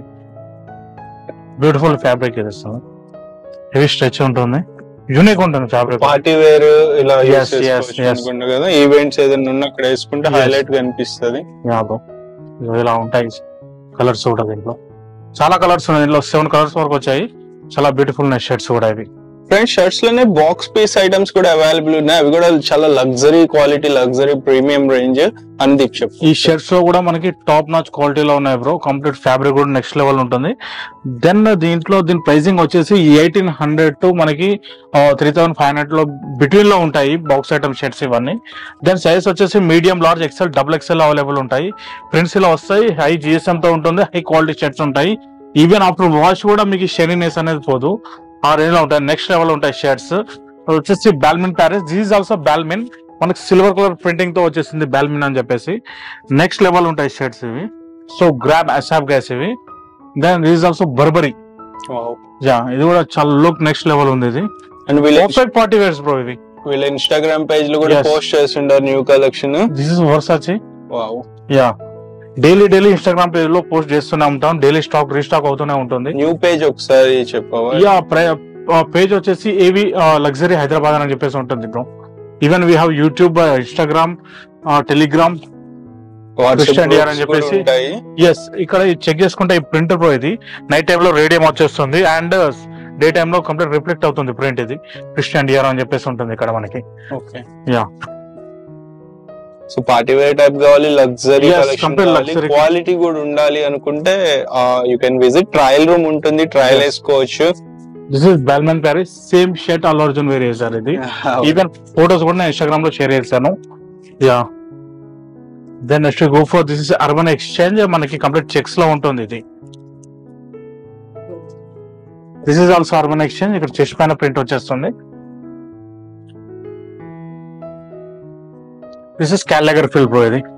బ్యూటిఫుల్ ఫ్యాబ్రిక్ ఇది అసలు హెవీ స్ట్రెచ్ ఉంటుంది యూనిక్ ఉంటుంది ఫ్యాబ్రిక్ పార్టీ వేర్ ఇలా Yes, యూస్ yes, చేసుకోవచ్చు yes. అనుకుంటా కదా ఈవెంట్స్ ఏదైనా ఉన్నా అక్కడ వేసుకుంటే Yes. హైలైట్ గా అనిపిస్తుంది యా బ్రో ఇలా ఉంటాయి కలర్స్ కూడా దీంట్లో చాలా కలర్స్ ఉన్నాయి దీంట్లో సెవెన్ కలర్స్ వరకు వచ్చాయి చాలా బ్యూటిఫుల్ ఉన్నాయి షర్ట్స్ కూడా ఇవి ఫ్రెండ్స్ షర్ట్స్ లోనే బాక్స్ పీస్ ఐటమ్స్ కూడా అవైలబుల్ ఉన్నాయి అవి కూడా చాలా luxury quality luxury premium range అని చెప్పు ఈ షర్ట్స్ లో కూడా మనకి టాప్ నాచ్ క్వాలిటీలో ఉన్నాయి బ్రో కంప్లీట్ ఫ్యాబ్రిక్ కూడా నెక్స్ట్ లెవెల్ ఉంటుంది దెన్ దీంట్లో దీని ప్రైసింగ్ వచ్చేసి ఎయిటీన్ హండ్రెడ్ టు మనకి త్రీ థౌసండ్ ఫైవ్ హండ్రెడ్ లో బిట్వీన్ లో ఉంటాయి బాక్స్ ఐటమ్ షర్ట్స్ ఇవన్నీ దెన్ సైజ్ వచ్చేసి medium large XL double XL available ఉంటాయి ప్రింట్స్ ఇలా వస్తాయి హై జిఎస్ఎం తో ఉంటుంది హై క్వాలిటీ షర్ట్స్ ఉంటాయి ఈవెన్ ఆఫ్టర్ వాష్ కూడా మీకు షెరీనెస్ అనేది పోదు ఆ రేంజ్ లో ఉంటాయి నెక్స్ట్ లెవెల్ ఉంటాయి షర్ట్స్ వచ్చేసి బాల్మిన్ ప్యారెస్ దిస్ ఆల్సో బాల్మిన్ మనకి సిల్వర్ కలర్ ప్రింటింగ్ తో వచ్చేసింది బాల్మిన్ అని చెప్పేసి నెక్స్ట్ లెవెల్ ఉంటాయి షర్ట్స్ ఇవి సో గ్రాబ్ అసాబ్ గ్యాస్ ఇవి then this also Burberry yeah ఇది కూడా చాలా లుక్ నెక్స్ట్ లెవెల్ ఉంది ఇది అండ్ వీళ్ళ పర్ఫెక్ట్ పార్టీ వేర్స్ బ్రో ఇది వీళ్ళ ఇన్స్టాగ్రామ్ పేజ్ లో కూడా Yes. పోస్ట్ చేస్తుంటారు new collection this is Versace wow yeah daily daily Instagram page లో పోస్ట్ చేస్తూనే ఉంటాం డైలీ స్టాక్ రీస్టాక్ అవుతూనే ఉంటుంది న్యూ పేజ్ ఒకసారి చెప్పవా యా పేజ్ వచ్చేసి ఏవి లగ్జరీ హైదరాబాద్ అని చెప్పేసి ఉంటుంది bro even we have YouTube Instagram Telegram Christian DR అని చెప్పేసి. ఉంటాయి ఎస్ ఇక్కడ చెక్ చేసుకుంటే ఈ ప్రింటర్ ప్రో ఇది నైట్ టైమ్ లో రేడియం వచ్చేస్తుంది అండ్ డే టైమ్ లో కంప్లీట్ రిఫ్లెక్ట్ అవుతుంది ప్రింట్ ఇది క్రిస్టియన్ డిఆర్ అని చెప్పేసి ఉంటుంది ఇక్కడ మనకి okay Yeah. So party wear type కావాలి లగ్జరీ Yes, కలెక్షన్ complete కావాలి luxury. క్వాలిటీ కూడా ఉండాలి అనుకుంటే you can visit trial room ఉంటుంది ట్రయల్ Yes. వేసుకోవచ్చు this is Balmain Paris same shirt Allu Arjun wear చేశారు ఇది ఈవెన్ ఫోటోస్ కూడా నేను ఇన్స్టాగ్రామ్ లో షేర్ చేశాను yeah then next go for this is Urban Exchange మనకి కంప్లీట్ చెక్స్ లో ఉంటుంది ఇది this is also Urban Exchange ఇక్కడ చెస్ట్ పైన ప్రింట్ వచ్చేస్తుంది this is Karl Lagerfeld bro ఇది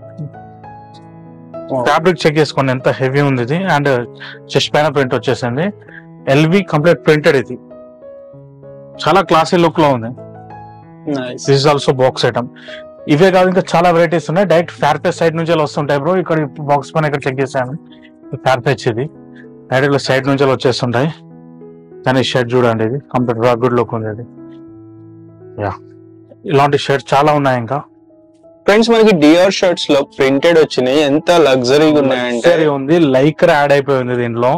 ఫ్యాబ్రిక్ చెక్ చేసుకోండి ఎంత హెవీ ఉంది ఇది అండ్ చెస్ట్ పైన ప్రింట్ వచ్చేసింది ఎల్వి కంప్లీట్ ప్రింటెడ్ ఇది చాలా క్లాసీ లుక్ లో ఉంది nice this is also box item ఇవే కాదు ఇంకా చాలా వెరైటీస్ ఉన్నాయి డైరెక్ట్ ఫేర్ పేజ్ సైడ్ నుంచి వస్తుంటాయి బ్రో ఇక్కడ బాక్స్ పైన ఇక్కడ చెక్ చేశాను ఫేర్ పేజ్ ఇది డైరెక్ట్ సైడ్ నుంచి వచ్చేస్తుంటాయి కానీ షర్ట్ చూడండి ఇది కంప్లీట్ గుడ్ లుక్ ఉంది ఇది యా ఇలాంటి షర్ట్ చాలా ఉన్నాయి ఇంకా ఫ్రెండ్స్ మనకి డిఆర్ షర్ట్స్ లో ప్రింటెడ్ వచ్చినాయి ఎంత లగ్జరీగా ఉన్నాయంటే Luxury ఉంది లైక్రా యాడ్ అయిపోయింది దీంట్లో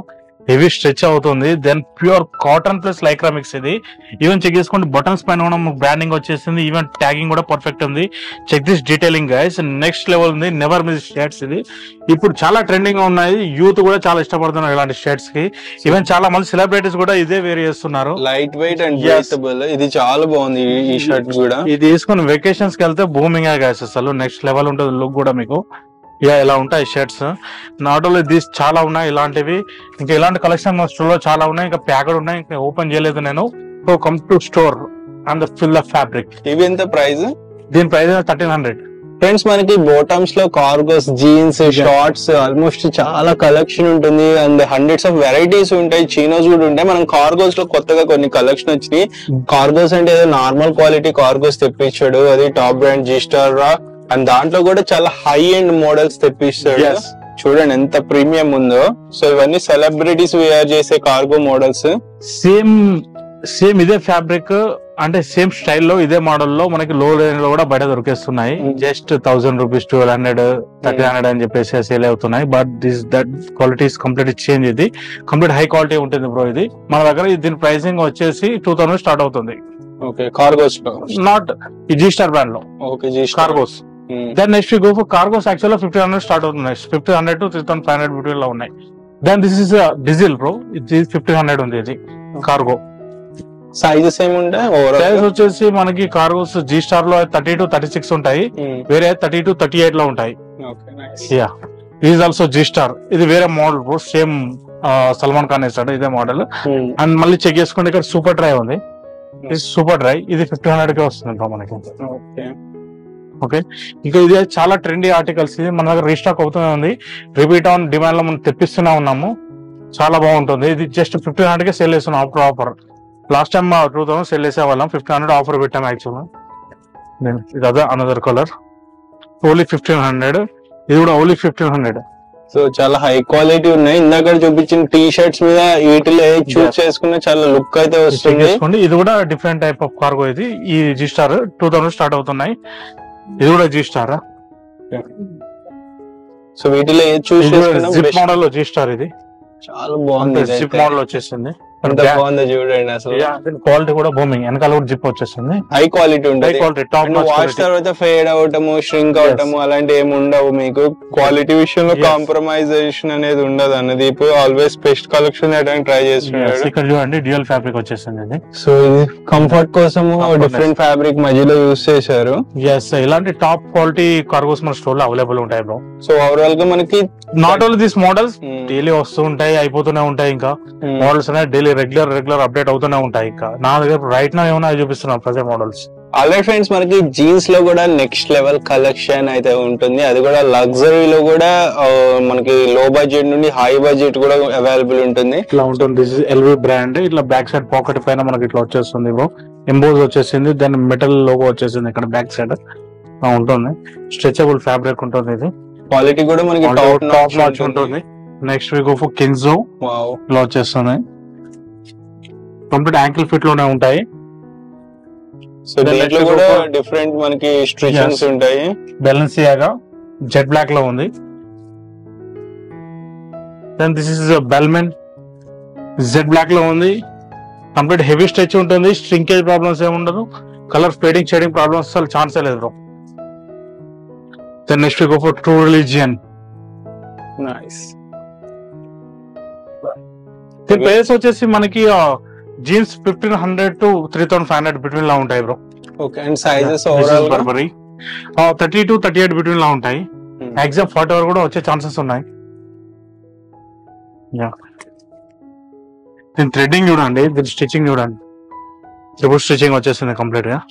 హెవీ స్ట్రెచ్ అవుతుంది then pure cotton plus Lycra mix ఇది ఈవెన్ చెక్ చేసుకోండి బటన్స్ పైన కూడా బ్రాండింగ్ వచ్చేసింది ఈవెన్ ట్యాగింగ్ కూడా పర్ఫెక్ట్ ఉంది check this detailing guys next level ఉంది నెవర్ మిస్ షర్ట్స్ ఇది ఇప్పుడు చాలా ట్రెండింగ్ గా ఉన్నాయి యూత్ కూడా చాలా ఇష్టపడుతున్నారు ఇలాంటి షర్ట్స్ కి ఈవెన్ చాలా మంది సెలబ్రిటీస్ కూడా ఇదే వేర్ చేస్తున్నారు light weight and Yes. Breathable ఇది చాలా బాగుంది ఈ- ఈ షర్ట్ కూడా ఇది తీసుకుని వెకేషన్స్ కి వెళ్తే బూమింగ్ గాయస్ అసలు నెక్స్ట్ లెవెల్ ఉంటుంది లుక్ కూడా మీకు యా ఇలా ఉంటాయి షర్ట్స్ నాట్ ఓన్లీ దీస్ చాలా ఉన్నాయి ఇలాంటివి ఇంకా ఇలాంటి కలెక్షన్ మా స్టోర్ లో చాలా ఉన్నాయి ఇంకా ప్యాకెడ్ ఉన్నాయి ఇంకా ఓపెన్ చేయలేదు నేను so come to store and feel the fabric ఇవి ఎంత ప్రైస్ దీని ప్రైస్ థర్టీన్ హండ్రెడ్ ఫ్రెండ్స్ మనకి బాటమ్స్ లో కార్గోస్ జీన్స్ షార్ట్స్ ఆల్మోస్ట్ చాలా కలెక్షన్ ఉంటుంది అండ్ హండ్రెడ్స్ ఆఫ్ వెరైటీస్ ఉంటాయి చీనోస్ కూడా ఉంటాయి మనం కార్గోస్ లో కొత్తగా కొన్ని కలెక్షన్ వచ్చినాయి కార్గోస్ అంటే ఏదో నార్మల్ క్వాలిటీ కార్గోస్ తెప్పించాడు అది top brand G Star Raw and దాంట్లో కూడా చాలా హై ఎండ్ మోడల్స్ తెప్పిస్తాడు చూడండి ఎంత ప్రీమియం ఉందో సో ఇవన్నీ సెలబ్రిటీస్ వేర్ చేసే కార్గో మోడల్స్ సేమ్ సేమ్ ఇదే ఫ్యాబ్రిక్ అంటే సేమ్ స్టైల్లో ఇదే మోడల్ లో మనకి లో రేంజ్ లో కూడా బయట దొరికేస్తున్నాయి Mm. Just thousand rupees twelve hundred thirteen hundred అని చెప్పేసి సేల్ అవుతున్నాయి but this that quality complete change ఇది కంప్లీట్ హై క్వాలిటీ ఉంటుంది బ్రో ఇది మన దగ్గర ఇది దీని ప్రైసింగ్ వచ్చేసి టూ థౌసండ్ స్టార్ట్ అవుతుంది ఓకే కార్గోస్ లో నాట్ ఈ జీ స్టార్ బ్రాండ్ లో okay G cargos then next go for cargos actual fifteen hundred start అవుతున్నాయి fifteen hundred to three thousand five hundred between లో ఉన్నాయి then this is Diesel bro ఇది fifteen hundred ఉంది ఇది cargo sizes ఏముంటాయి size overall వచ్చేసి మనకి cargos G Star లో థర్టీ టు థర్టీ సిక్స్ ఉంటాయి వేరే థర్టీ టు థర్టీ ఎయిట్ లో ఉంటాయి okay nice yeah is also G Star ఇది వేరే మోడల్ సేమ్ సల్మాన్ ఖాన్ వేస్తాడు ఇదే మోడల్ అండ్ మళ్ళీ చెక్ చేసుకుంటే ఇక్కడ సూపర్ డ్రై ఉంది ఇది సూపర్ డ్రై ఇది ఫిఫ్టీన్ హండ్రెడ్ కి వస్తుంది bro మనకి ఓకే ఓకే ఇంకా ఇది చాలా ట్రెండీ ఆర్టికల్స్ ఇది మన దగ్గర రీస్టాక్ అవుతూనే ఉంది రిపీట్ ఆన్ డిమాండ్ లో మనం తెప్పిస్తూనే ఉన్నాము చాలా బాగుంటుంది ఇది జస్ట్ ఫిఫ్టీన్ హండ్రెడ్ కి సేల్ చేస్తున్నాం offer offer last time two thousand sale చేసే వాళ్ళం ఫిఫ్టీన్ హండ్రెడ్ ఆఫర్ పెట్టాం యాక్చువల్ ఇది అదే another colour only fifteen hundred ఇది కూడా ఓన్లీ ఫిఫ్టీన్ హండ్రెడ్ సో చాలా హై క్వాలిటీ ఉన్నాయి ఇందాక చూపించిన టీ షర్ట్స్ మీద వీటిలో చూస్ Yes. చేసుకున్న చాలా లుక్ అయితే వస్తుంది చేసుకోండి ఇది కూడా డిఫరెంట్ టైప్ ఆఫ్ కార్గో ఇది ఈ G Star two thousand start అవుతున్నాయి ఇది కూడా జీ స్టార్ సో వీటిలో ఏది చూస్ ఇది చేసుకున్నా జిప్ best. మోడల్ లో జీ స్టార్ ఇది చాలా బాగుంది జిప్ మోడల్ వచ్చేసింది ఎంత బాగుందో చూడండి అసలు క్వాలిటీ కూడా బూమింగ్ వెనకాల కూడా జిప్ వచ్చేసింది హై క్వాలిటీ హై ఉంటుంది క్వాలిటీ టాప్ వాష్ తర్వాత ఫేడ్ అవటము ష్రింక్ అవటము అలాంటి ఏమి ఉండవు మీకు క్వాలిటీ విషయంలో Yes. కాంప్రమైజేషన్ అనేది ఉండదు అన్నది ఇప్పుడు ఆల్వేస్ బెస్ట్ కలెక్షన్ చేయడానికి ట్రై చేస్తున్నాడు ఇక్కడ చూడండి డ్యూయల్ ఫ్యాబ్రిక్ వచ్చేసింది ఇది సో ఇది కంఫర్ట్ కోసము Comfort. డిఫరెంట్ ఫ్యాబ్రిక్ మధ్యలో యూస్ చేశారు ఎస్ ఇలాంటి టాప్ క్వాలిటీ కార్గోస్ మన స్టోర్ లో అవైలబుల్ ఉంటాయి బ్రో సో ఓవరాల్ గా మనకి నాట్ ఓన్లీ దిస్ మోడల్స్ మ్మ్, డైలీ వస్తూ ఉంటాయి అయిపోతూనే ఉంటాయి ఇంకా మ్మ్. మోడల్స్ అనేవి డైలీ రెగ్యులర్ రెగ్యులర్ అప్డేట్ అవుతూనే ఉంటాయి ఇంకా నా దగ్గర రైట్ నా ఏమైనా చూపిస్తున్నాను ప్రజెంట్ మోడల్స్ ఆల్రెడీ ఫ్రెండ్స్ మనకి జీన్స్ లో కూడా నెక్స్ట్ లెవెల్ కలెక్షన్ అయితే ఉంటుంది అది కూడా లగ్జరీలో కూడా ఆ, మనకి లో బడ్జెట్ నుండి హై బడ్జెట్ కూడా అవైలబుల్ ఉంటుంది ఇట్లా ఉంటుంది దిస్ ఇస్ ఎల్వి బ్రాండ్ ఇట్లా బ్యాక్ సైడ్ పాకెట్ పైన మనకి ఇట్లా వచ్చేస్తుంది బ్రో ఎంబోజ్ వచ్చేసింది దాని మెటల్ లోగో వచ్చేసింది ఇక్కడ బ్యాక్ సైడ్ ఉంటుంది స్ట్రెచబుల్ ఫ్యాబ్రిక్ ఉంటుంది ఇది క్వాలిటీ కూడా మనకి టాప్ టాప్ నాచ్ ఉంటుంది next week of Kenzo wow ఇలా వచ్చేస్తున్నాయి కంప్లీట్ యాంకిల్ ఫిట్ లోనే ఉంటాయి సో Then దీంట్లో next కూడా ఒక- డిఫరెంట్ మనకి స్ట్రిచన్స్ Yes. ఉంటాయి బెలెన్సియాగా జెట్ బ్లాక్ లో ఉంది then this is Balmain jet black లో ఉంది కంప్లీట్ హెవీ స్ట్రెచ్ ఉంటుంది స్ట్రింకేజ్ ప్రాబ్లమ్స్ ఏమి ఉండదు కలర్ ఫేడింగ్ షేడింగ్ ప్రాబ్లమ్స్ అసలు ఛాన్సే లేదు bro then next go for True Religion nice దీని ప్రైస్ వచ్చేసి మనకి jeans fifteen hundred to three thousand five hundred between లో ఉంటాయి bro okay and sizes overall Burberry thirty to thirty eight between లో ఉంటాయి మాక్సిమం ఫార్టీ వరకు కూడా వచ్చే ఛాన్సెస్ ఉన్నాయి యా దీని థ్రెడ్డింగ్ చూడండి దీని స్టిచ్చింగ్ చూడండి ట్రిపుల్ స్టిచ్చింగ్ వచ్చేసింది కంప్లీట్ గా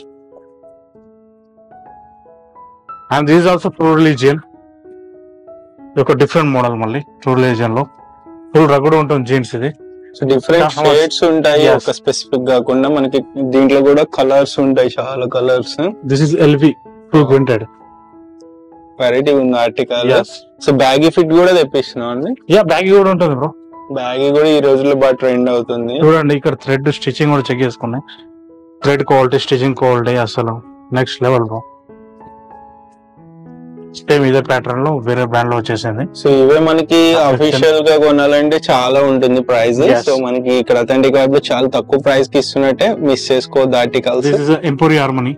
and these also True Religion ఒక డిఫరెంట్ మోడల్ మళ్ళీ ట్రూ రిలీజియన్ లో ఫుల్ రగుడు ఉంటుంది జీన్స్ ఇది so different Yeah, how much? Shades ఉంటాయి Yes. ఒక స్పెసిఫిక్ కాకుండా మనకి దీంట్లో కూడా కలర్స్ ఉంటాయి చాలా colours this is LV full printed variety ఉంది ఆర్టికల్ సో బ్యాగీ ఫిట్ కూడా తెప్పిస్తున్నాం అండి యా బ్యాగ్ కూడా ఉంటుంది బ్రో బ్యాగీ కూడా ఈ రోజుల్లో బాగా ట్రెండ్ అవుతుంది చూడండి ఇక్కడ థ్రెడ్ స్టిచ్చింగ్ కూడా చెక్ చేసుకున్నాయి థ్రెడ్ క్వాలిటీ స్టిచ్చింగ్ క్వాలిటీ అసలు నెక్స్ట్ లెవెల్ బ్రో సేమ్ ఇదే ప్యాటర్న్ లో వేరే బ్రాండ్ లో వచ్చేసింది సో ఇవే మనకి అఫీషియల్ గా కొనాలంటే చాలా ఉంటుంది ప్రైస్ Yes. సో మనకి ఇక్కడ అథెంటిక్ వైబ్ లో చాలా తక్కువ ప్రైస్ కి ఇస్తున్నట్టే మిస్ చేసుకోవద్దు articles this is Emporio Armani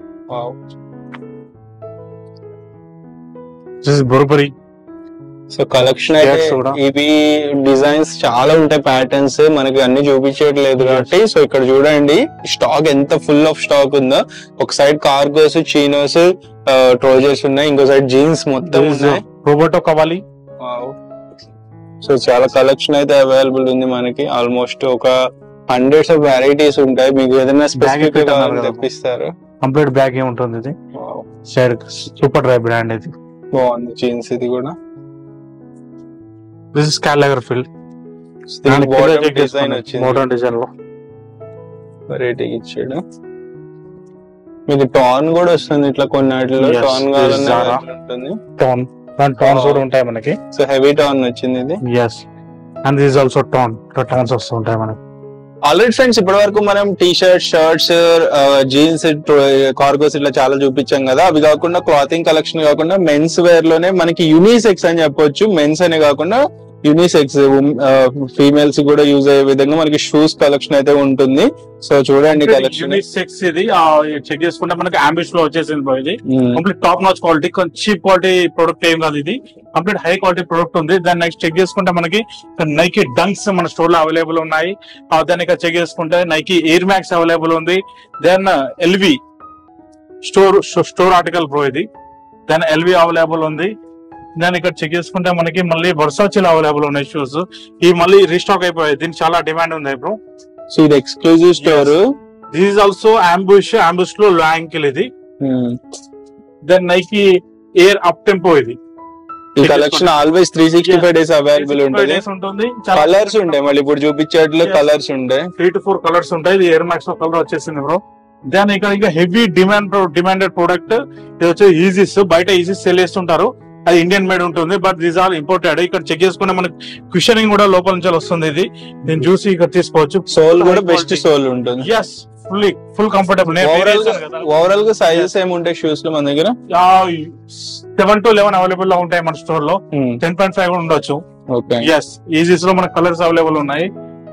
this is Burberry so collection అయితే Shirts కూడా. ఇవి డిజైన్స్ చాలా ఉంటాయి ప్యాటర్న్స్ మనకి అన్ని చూపించట్లేదు కాబట్టి సో ఇక్కడ చూడండి స్టాక్ ఎంత ఫుల్ ఆఫ్ స్టాక్ ఉందో ఒక సైడ్ కార్గోస్ చీనోస్ ట్రోజర్స్ ఉన్నాయి ఇంకో సైడ్ జీన్స్ మొత్తం ఉన్నాయి రోబోటో కవాలి సో చాలా కలెక్షన్ అయితే అవైలబుల్ ఉంది మనకి ఆల్మోస్ట్ ఒక హండ్రెడ్స్ ఆఫ్ వెరైటీస్ ఉంటాయి మీకు ఏదైనా స్పెసిఫిక్ equipment అన్నారు కదా. తెప్పిస్తారు కంప్లీట్ బ్యాగ్ ఏ ఉంటుంది ఇది సైడ్ సూపర్ డ్రై బ్రాండ్ ఇది బాగుంది జీన్స్ ఇది కూడా this is Karl Lagerfeld design వచ్చింది మోడర్న్ డిజైన్ లో వెరైటీ ఇచ్చాడు మీకు టాన్ కూడా వస్తుంది ఇట్లా కొన్ని వాటిలో Yes, టాన్ this is కావాలన్నా Zara. ఇట్లా ఉంటుంది టోన్ దాని టోన్స్ కూడా ఉంటాయి మనకి సో హెవీ టాన్ వచ్చింది ఇది yes and this also tone tones వస్తూ ఉంటాయి మనకి ఆల్రెడీ ఫ్రెండ్స్ ఇప్పటి వరకు మనం T shirt shirts jeans cargos ఇట్లా చాలా చూపించాం కదా అవి కాకుండా క్లాతింగ్ కలెక్షన్ కాకుండా మెన్స్ వేర్ లోనే మనకి యూనిసెక్స్ అని చెప్పొచ్చు మెన్స్ అనే కాకుండా యూనిసెక్స్ ఫీమేల్స్ కూడా యూజ్ అయ్యే విధంగా మనకి షూస్ కలెక్షన్ అయితే ఉంటుంది సో చూడండి కలెక్షన్ సెక్స్ ఇది చెక్ చేసుకుంటే మనకి అంబిష్ లో వచ్చేసింది bro ఇది కంప్లీట్ టాప్ నాచ్ క్వాలిటీ కొంచెం చీప్ క్వాలిటీ ప్రొడక్ట్ ఏం కాదు ఇది కంప్లీట్ హై క్వాలిటీ ప్రొడక్ట్ ఉంది దాన్ని నెక్స్ట్ చెక్ చేసుకుంటే మనకి నైకి డంక్స్ మన స్టోర్ లో అవైలబుల్ ఉన్నాయి ఆ, దాన్ని ఇక్కడ చెక్ చేసుకుంటే నైకి ఎయిర్ మ్యాక్స్ అవైలబుల్ ఉంది then LV store store article pro ఇది దెన్ ఎల్వి అవైలబుల్ ఉంది దాన్ని ఇక్కడ చెక్ చేసుకుంటే మనకి మళ్ళీ వర్సాచిల్ అవైలబుల్ ఉన్నాయి షూస్ ఈ మళ్ళీ రీస్టాక్ అయిపోయాయి దీనికి చాలా డిమాండ్ ఉంది ఇప్పుడు సో ఇది exclusive store this is also Ambush Ambush లో లో యాంకిల్ ఇది then Nike Air Uptempo ఇది ఈ collection always three sixty five days available ఉంటుంది డేస్ ఉంటుంది కలర్స్ ఉంటాయి మళ్ళీ ఇప్పుడు చూపించేట్లు Yes. కలర్స్ ఉంటాయి త్రీ టు ఫోర్ కలర్స్ ఉంటాయి ఇది ఎయిర్ మ్యాక్స్ కలర్ వచ్చేసింది బ్రో దాని ఇక్కడ ఇంకా హెవీ డిమాండ్ డిమాండెడ్ ప్రోడక్ట్ ఇది వచ్చి ఈజీస్ బయట ఈజీస్ సెల్ చేస్తుంటారు అది ఇండియన్ మేడ్ ఉంటుంది బట్ దీస్ ఆర్ ఇంపోర్టెడ్ ఇక్కడ చెక్ చేసుకుంటే మనకి క్విషనింగ్ కూడా లోపల నుంచి వస్తుంది ఇది నేను చూసి ఇక్కడ తీసుకోవచ్చు సోల్ కూడా High బెస్ట్ quality. సోల్ ఉంటుంది yes fully full comfortable overall గా ఓవరాల్ గా సైజెస్ ఏమి ఉంటాయి షూస్ లో మన దగ్గర సెవెన్ టు లెవెన్ అవైలబుల్ లో ఉంటాయి మన స్టోర్ లో టెన్ పాయింట్ ఫైవ్ ఉండొచ్చు ఓకే ఎస్ ఈజీస్ లో మన కలర్స్ అవైలబుల్ ఉన్నాయి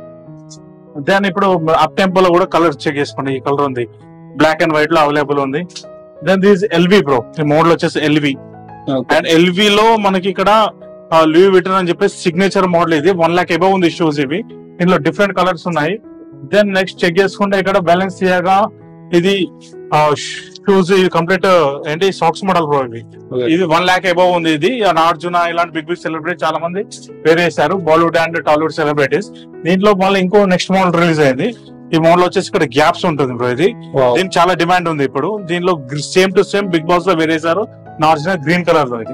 దాని ఇప్పుడు అప్ టెంపో లో కూడా కలర్ చెక్ చేసుకోండి ఈ కలర్ ఉంది బ్లాక్ అండ్ వైట్ లో అవైలబుల్ ఉంది దెన్ దిస్ ఎల్వి బ్రో ఈ మోడల్ వచ్చేసి ఎల్వి అండ్ ఎల్వి లో మనకి ఇక్కడ లివ్ విటన్ అని చెప్పేసి సిగ్నేచర్ మోడల్ ఇది వన్ లాక్ ఎబో ఉంది షూస్ ఇవి ఇందులో డిఫరెంట్ కలర్స్ ఉన్నాయి దెన్ నెక్స్ట్ చెక్ చేసుకుంటే ఇక్కడ బ్యాలెన్స్ చేయగా ఇది షూస్ ఇది కంప్లీట్ ఏంటి సాక్స్ మోడల్ బ్రో ఇవి ఇది వన్ లాక్ అబౌవ్ ఉంది ఇది నార్జున ఇలాంటి బిగ్ బిగ్ సెలబ్రిటీ చాలా మంది వేరే చేశారు బాలీవుడ్ అండ్ టాలీవుడ్ సెలబ్రిటీస్ దీంట్లో మళ్ళీ ఇంకో నెక్స్ట్ మోడల్ రిలీజ్ అయింది ఈ మోడల్ వచ్చేసి ఇక్కడ గ్యాప్స్ ఉంటుంది బ్రో ఇది దీనికి చాలా డిమాండ్ ఉంది ఇప్పుడు దీనిలో same to same Bigg Boss లో వేరేసారు నార్జున గ్రీన్ కలర్ లో ఇది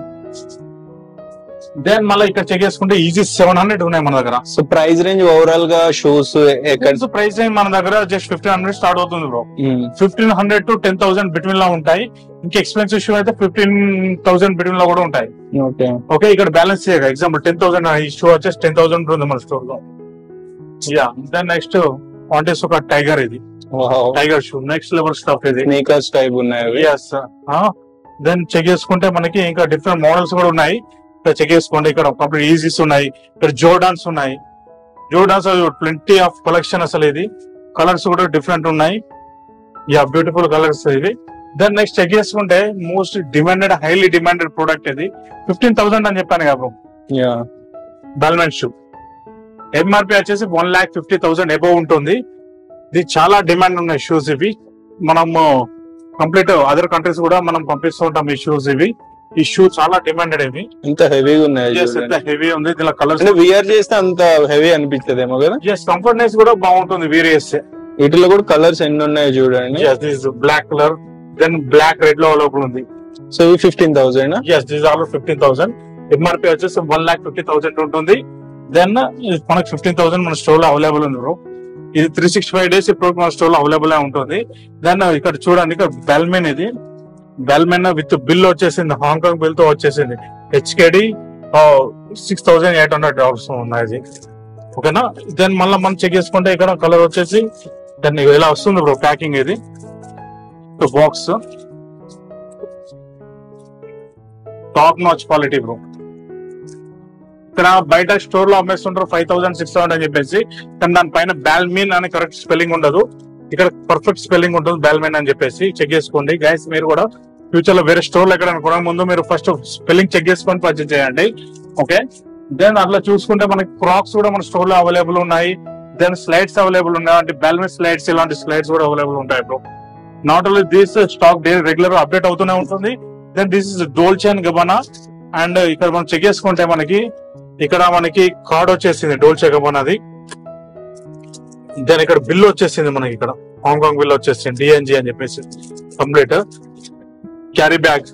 దెన్ మళ్ళీ ఇక్కడ చెక్ చేసుకుంటే ఈజీ సెవెన్ హండ్రెడ్ ఉన్నాయి మన దగ్గర సో ప్రైస్ రేంజ్ ఓవరాల్ గా షూస్ ఎక్కడ ప్రైస్ మన దగ్గర జస్ట్ ఫిఫ్టీన్ హండ్రెడ్ స్టార్ట్ అవుతుంది bro fifteen hundred to ten thousand between లో ఉంటాయి ఇంకా ఎక్స్పెన్సివ్ షూ అయితే ఫిఫ్టీన్ థౌసండ్ బిట్వీన్ లో కూడా ఉంటాయి ఓకే ఓకే ఇక్కడ బ్యాలెన్స్ చేయగా ఎగ్జాంపుల్ టెన్ థౌసండ్ ఈ షూ వచ్చేసి టెన్ థౌసండ్ ఉంటుంది మన స్టోర్ లో యా దెన్ నెక్స్ట్ కాంటెస్ట్ ఒక టైగర్ ఇది tiger shoe next level stuff ఇది స్నీకర్స్ టైప్ ఉన్నాయి అవి ఎస్ దెన్ చెక్ చేసుకుంటే మనకి ఇంకా డిఫరెంట్ మోడల్స్ కూడా ఉన్నాయి ఇక్కడ చెక్ చేసుకోండి ఇక్కడ కంప్లీట్ ఈజీస్ ఉన్నాయి ఇక్కడ జోర్డాన్స్ ఉన్నాయి జోర్డాన్స్ ప్lenty ఆఫ్ కలెక్షన్ అసలు ఇది కలర్స్ కూడా డిఫరెంట్ ఉన్నాయి యా బ్యూటిఫుల్ కలర్స్ ఇవి దెన్ నెక్స్ట్ చెక్ చేసుకుంటే most demanded highly demanded product ఇది ఫిఫ్టీన్ థౌసండ్ అని చెప్పాను కదా యా బాల్మెన్ షూ ఎంఆర్పి వచ్చేసి one lakh fifty thousand above ఉంటుంది ఇది చాలా డిమాండ్ ఉన్నాయి షూస్ ఇవి మనము కంప్లీట్ అదర్ కంట్రీస్ కూడా మనం పంపిస్తూ ఉంటాం ఈ షూస్ ఇవి ఈ షూ చాలా డిమాండెడ్ ఇవి ఇంత హెవీగా ఉన్నాయి చూడండి. హెవీ ఉంది దీనిలో కలర్స్ అంటే విఆర్ చేస్తే అంత హెవీ అనిపించదేమో కదా ఎస్ కంఫర్ట్నెస్ కూడా బాగుంటుంది వీరే వేస్తే వీటిలో కూడా కలర్స్ ఎన్ని ఉన్నాయి చూడండి black colour then black red లో అవైలబుల్ ఉంది సో ఇవి fifteen thousand yes this are fifteen thousand MRP వచ్చేసి వన్ లాక్ ఫిఫ్టీ థౌసండ్ ఉంటుంది దెన్ మనకి ఫిఫ్టీన్ థౌసండ్ మన స్టోర్ లో అవైలబుల్ ఉంది బ్రో ఇది త్రీ సిక్స్టీ ఫైవ్ డేస్ ఇప్పుడు మన స్టోర్ లో అవైలబుల్ ఉంటుంది దెన్ ఇక్కడ చూడండి ఇక్కడ బెల్మెన్ ఇది బెల్మెన్ విత్ బిల్ వచ్చేసింది హాంకాంగ్ బిల్ తో వచ్చేసింది HKD six thousand eight hundred dollars ఉన్నాయి ఇది ఓకేనా దెన్ మళ్ళీ మనం చెక్ చేసుకుంటే ఇక్కడ కలర్ వచ్చేసి దాన్ని ఇలా వస్తుంది బ్రో ప్యాకింగ్ ఇది box top notch quality bro ఇక్కడ బయట స్టోర్ లో అమ్మేస్తుంటారు ఫైవ్ థౌసండ్ సిక్స్ థౌసండ్ అని చెప్పేసి కానీ దానిపైన బాల్మిన్ అని కరెక్ట్ స్పెల్లింగ్ ఉండదు ఇక్కడ పర్ఫెక్ట్ స్పెల్లింగ్ ఉంటుంది బాల్మిన్ అని చెప్పేసి చెక్ చేసుకోండి గైస్ మీరు కూడా ఫ్యూచర్ లో వేరే స్టోర్ లో ఎక్కడ కొనక ముందు మీరు ఫస్ట్ స్పెల్లింగ్ చెక్ చేసుకొని పర్చేజ్ చేయండి ఓకే దెన్ అట్లా చూసుకుంటే మనకి క్రాక్స్ కూడా మన స్టోర్ లో అవైలబుల్ ఉన్నాయి దెన్ స్లైడ్స్ అవైలబుల్ ఉన్నాయి అంటే బాల్మిన్ స్లైడ్స్ ఇలాంటి స్లైడ్స్ కూడా అవైలబుల్ ఉంటాయి bro not only this stock daily regular update అవుతూనే ఉంటుంది then this is Dolce and Gabbana and ఇక్కడ మనం చెక్ చేసుకుంటే మనకి ఇక్కడ మనకి కార్డ్ వచ్చేసింది డోల్చే గబానాది దెన్ ఇక్కడ బిల్ వచ్చేసింది మనకి ఇక్కడ హాంకాంగ్ బిల్ వచ్చేసింది డిఎన్జి అని చెప్పేసి complete carry bag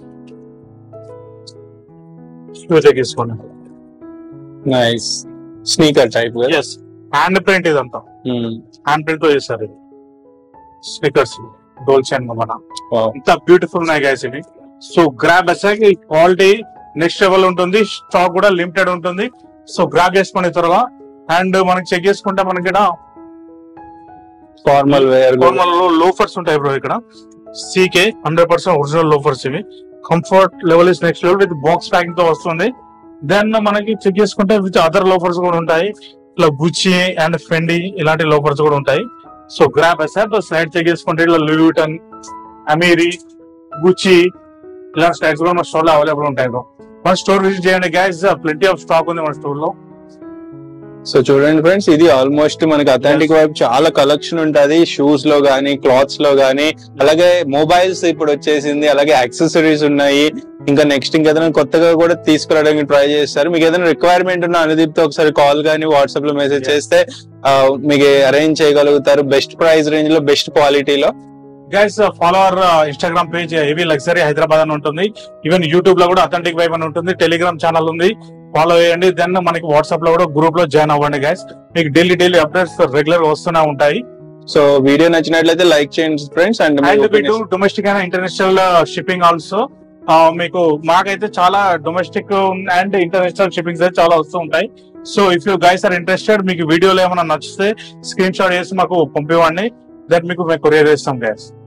shoe check చేసుకోండి నైస్ స్నీకర్ టైప్ కదా ఎస్ హ్యాండ్ ప్రింట్ ఇదంతా హ్యాండ్ ప్రింట్ తో చేస్తారు ఇది sneakers Dolce and Gabbana Wow. ఇంత బ్యూటిఫుల్ ఉన్నాయి గైస్ ఇవి సో గ్రాబ్ వచ్చాక క్వాలిటీ నెక్స్ట్ లెవెల్ ఉంటుంది స్టాక్ కూడా లిమిటెడ్ ఉంటుంది సో గ్రాబ్ చేసుకోండి త్వరగా అండ్ మనకి చెక్ చేసుకుంటే మనకి ఇక్కడ ఫార్మల్ వేర్ నార్మల్ లోఫర్స్ ఉంటాయి బ్రో ఇక్కడ CK hundred percent original loafers ఇవి comfort level is next level with box packing తో వస్తుంది దెన్ మనకి చెక్ చేసుకుంటే విత్ అదర్ లోఫర్స్ కూడా ఉంటాయి ఇట్లా గుచ్చి అండ్ ఫెండి ఇలాంటి లోఫర్స్ కూడా ఉంటాయి so grab sir slide check చేసుకుంటే ఇట్లా లూటన్ అమీరి గుచ్చి ఇలాంటి స్లైడ్స్ కూడా మన స్టోర్ లో అవైలబుల్ ఉంటాయి బ్రో మన స్టోర్ విజిట్ చేయండి గ్యాస్ ప్lenty ఆఫ్ స్టాక్ ఉంది మన స్టోర్ లో సో చూడండి ఫ్రెండ్స్ ఇది ఆల్మోస్ట్ మనకి అథెంటిక్ వైపు చాలా కలెక్షన్ ఉంటది షూస్ లో గానీ క్లాత్స్ లో గానీ అలాగే మొబైల్స్ ఇప్పుడు వచ్చేసింది అలాగే యాక్సెసరీస్ ఉన్నాయి ఇంకా నెక్స్ట్ ఇంకేదైనా కొత్తగా కూడా తీసుకురావడానికి ట్రై చేస్తారు మీకు ఏదైనా రిక్వైర్మెంట్ ఉన్న అనుదీప్ తో ఒకసారి కాల్ గానీ వాట్సాప్ లో మెసేజ్ చేస్తే ఆ, మీకు అరేంజ్ చేయగలుగుతారు బెస్ట్ ప్రైస్ రేంజ్ లో బెస్ట్ క్వాలిటీలో guys follow our Instagram page heavy luxury Hyderabad అని ఉంటుంది ఈవెన్ యూట్యూబ్ లో కూడా అథెంటిక్ వైబ్ అని ఉంటుంది టెలిగ్రామ్ ఛానల్ ఉంది ఫాలో చేయండి దెన్ మనకి వాట్సాప్ లో కూడా గ్రూప్ లో జాయిన్ అవ్వండి గైస్ మీకు డైలీ డైలీ అప్డేట్స్ రెగ్యులర్ వస్తూనే ఉంటాయి సో వీడియో నచ్చినట్లయితే లైక్ చేయండి ఫ్రెండ్స్ అండ్ అండ్ మీకు domestic and international shipping also మీకు మాకైతే చాలా డొమెస్టిక్ అండ్ ఇంటర్నేషనల్ షిప్పింగ్స్ అయితే చాలా వస్తూ ఉంటాయి so if you guys are interested మీకు వీడియోలో ఏమైనా నచ్చితే స్క్రీన్ షాట్ చేసి మాకు పంపివ్వండి దట్ మీకు మేము కొరియర్ చేస్తాం గైస్